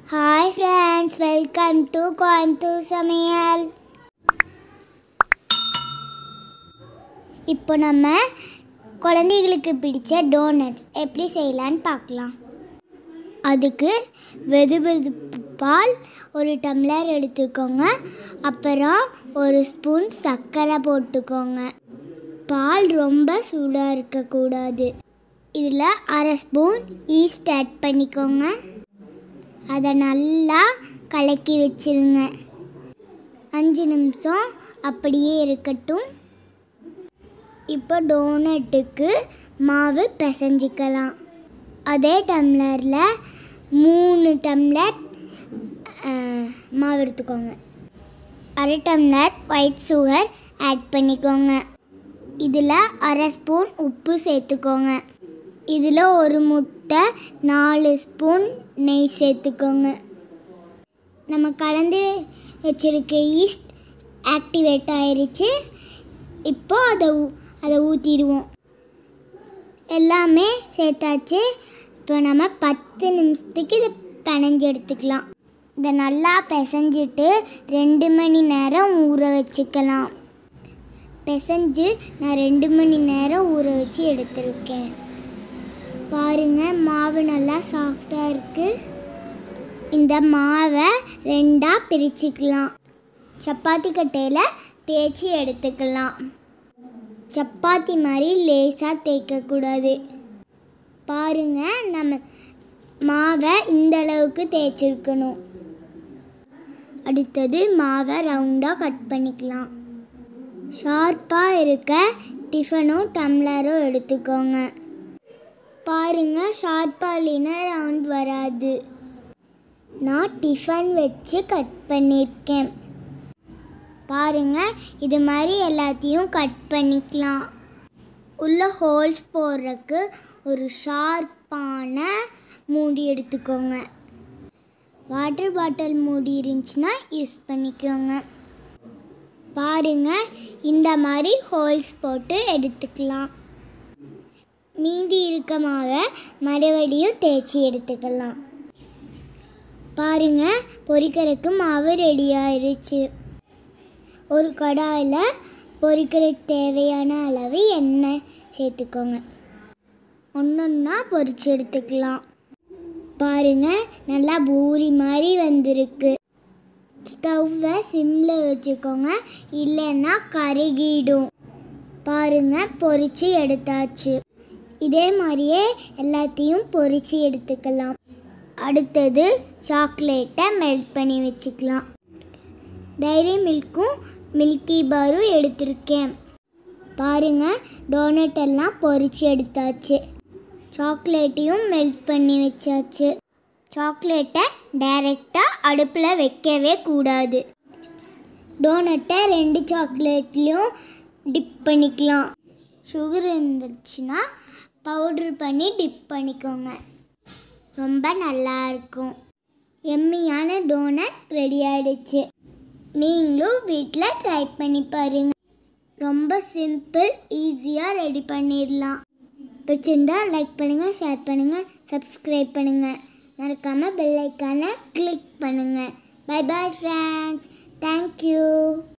hi friends welcome to Coimbatore சமையல் இப்போ நம்ம குழந்தைகளுக்கு பிடிச்ச டோனட்ஸ் எப்படி செய்யலான்னு பார்க்கலாம் அதுக்கு வெது வெதுப்பு பால் ஒரு டம்ளர் எடுத்துக்கோங்க அப்புறம் ஒரு ஸ்பூன் சர்க்கரை போட்டுக்கோங்க பால் ரொம்ப சூடாக இருக்கக்கூடாது இதில் அரை ஸ்பூன் ஈஸ்ட் ஆட் பண்ணிக்கோங்க அதை நல்லா கலக்கி வச்சிருங்க அஞ்சு நிமிஷம் அப்படியே இருக்கட்டும் இப்போ டோனட்டுக்கு மாவு பிசைஞ்சிக்கலாம் அதே டம்ளரில் மூணு டம்ளர் அஹ், மாவு எடுத்துக்கோங்க அரை டம்ளர் ஒயிட் சுகர் ஆட் பண்ணிக்கோங்க இதில் அரை ஸ்பூன் உப்பு சேர்த்துக்கோங்க இதில் ஒரு முட்டை நாலு ஸ்பூன் நெய் சேர்த்துக்கோங்க நம்ம கலந்து வச்சிருக்க ஈஸ்ட் ஆக்டிவேட் ஆயிருச்சு இப்போ அதை ஊ- அதை ஊற்றிடுவோம் எல்லாமே சேர்த்தாச்சு இப்போ நம்ம பத்து நிமிஷத்துக்கு இதை பிணைஞ்சு எடுத்துக்கலாம் இதை நல்லா பிசைஞ்சிட்டு ரெண்டு மணி நேரம் ஊற வச்சுக்கலாம் பிசைஞ்சு நான் ரெண்டு மணி நேரம் ஊற வச்சு எடுத்திருக்கேன் பாருங்க மாவு நல்லா சாஃப்டாக இருக்குது இந்த மாவை ரெண்டாக பிரிச்சுக்கலாம் சப்பாத்தி கட்டையில் தேய்ச்சி எடுத்துக்கலாம் சப்பாத்தி மாதிரி லேசாக தேய்க்கக்கூடாது பாருங்க நம்ம மாவை இந்த அளவுக்கு தேய்ச்சிருக்கணும் அடுத்தது மாவை ரவுண்டாக கட் பண்ணிக்கலாம் ஷார்ப்பாக இருக்க டிஃபனும் டம்ளரும் எடுத்துக்கோங்க பாருங்க ஷார்ப்பாக இல்லைன்னா ரவுண்ட் வராது நான் டிஃபன் வச்சு கட் பண்ணியிருக்கேன் பாருங்க இது மாதிரி எல்லாத்தையும் கட் பண்ணிக்கலாம் உள்ள ஹோல்ஸ் போடுறதுக்கு ஒரு ஷார்ப்பான மூடி எடுத்துக்கோங்க வாட்டர் பாட்டில் மூடி இருந்துச்சுன்னா யூஸ் பண்ணிக்கோங்க பாருங்க இந்த மாதிரி ஹோல்ஸ் போட்டு எடுத்துக்கலாம் மீதி இருக்க மாவை மறுபடியும் தேய்ச்சி எடுத்துக்கலாம் பாருங்க பொரிக்கிறதுக்கு மாவு ரெடி ஆயிருச்சு ஒரு கடாயில் பொரிக்கிறதுக்கு தேவையான அளவு எண்ணெய் சேர்த்துக்கோங்க ஒன்றொன்னா பொரிச்சு எடுத்துக்கலாம் பாருங்க நல்லா பூரி மாதிரி வந்திருக்கு ஸ்டவ்வை சிம்மில் வச்சுக்கோங்க இல்லைன்னா கருகிடும் பாருங்க பொரிச்சு எடுத்தாச்சு இதே மாதிரியே எல்லாத்தையும் பொரிச்சு எடுத்துக்கலாம் அடுத்தது சாக்லேட்டை மெல்ட் பண்ணி வச்சுக்கலாம் டைரி மில்க்கும் மில்கி பாரும் எடுத்திருக்கேன் பாருங்க டோனட் எல்லாம் பொரிச்சு எடுத்தாச்சு சாக்லேட்டையும் மெல்ட் பண்ணி வச்சாச்சு சாக்லேட்டை டைரெக்டாக அடுப்பில் வைக்கவே கூடாது டோனட்டை ரெண்டு சாக்லேட்லேயும் டிப் பண்ணிக்கலாம் சுகர் இருந்துச்சுன்னா பவுட்ரு பண்ணி டிப் பண்ணிக்கோங்க ரொம்ப நல்லா இருக்கும் எம்மியான டோனட் ரெடி ஆயிடுச்சு நீங்களும் வீட்டில் ட்ரை பண்ணி பாருங்க ரொம்ப சிம்பிள் ஈஸியாக ரெடி பண்ணிடலாம் பிடிச்சிருந்தா லைக் பண்ணுங்கள் ஷேர் பண்ணுங்கள் சப்ஸ்கிரைப் பண்ணுங்கள் மறக்காமல் பெல் ஐக்கானை கிளிக் பண்ணுங்கள் பை பாய் ஃப்ரெண்ட்ஸ் தேங்க்யூ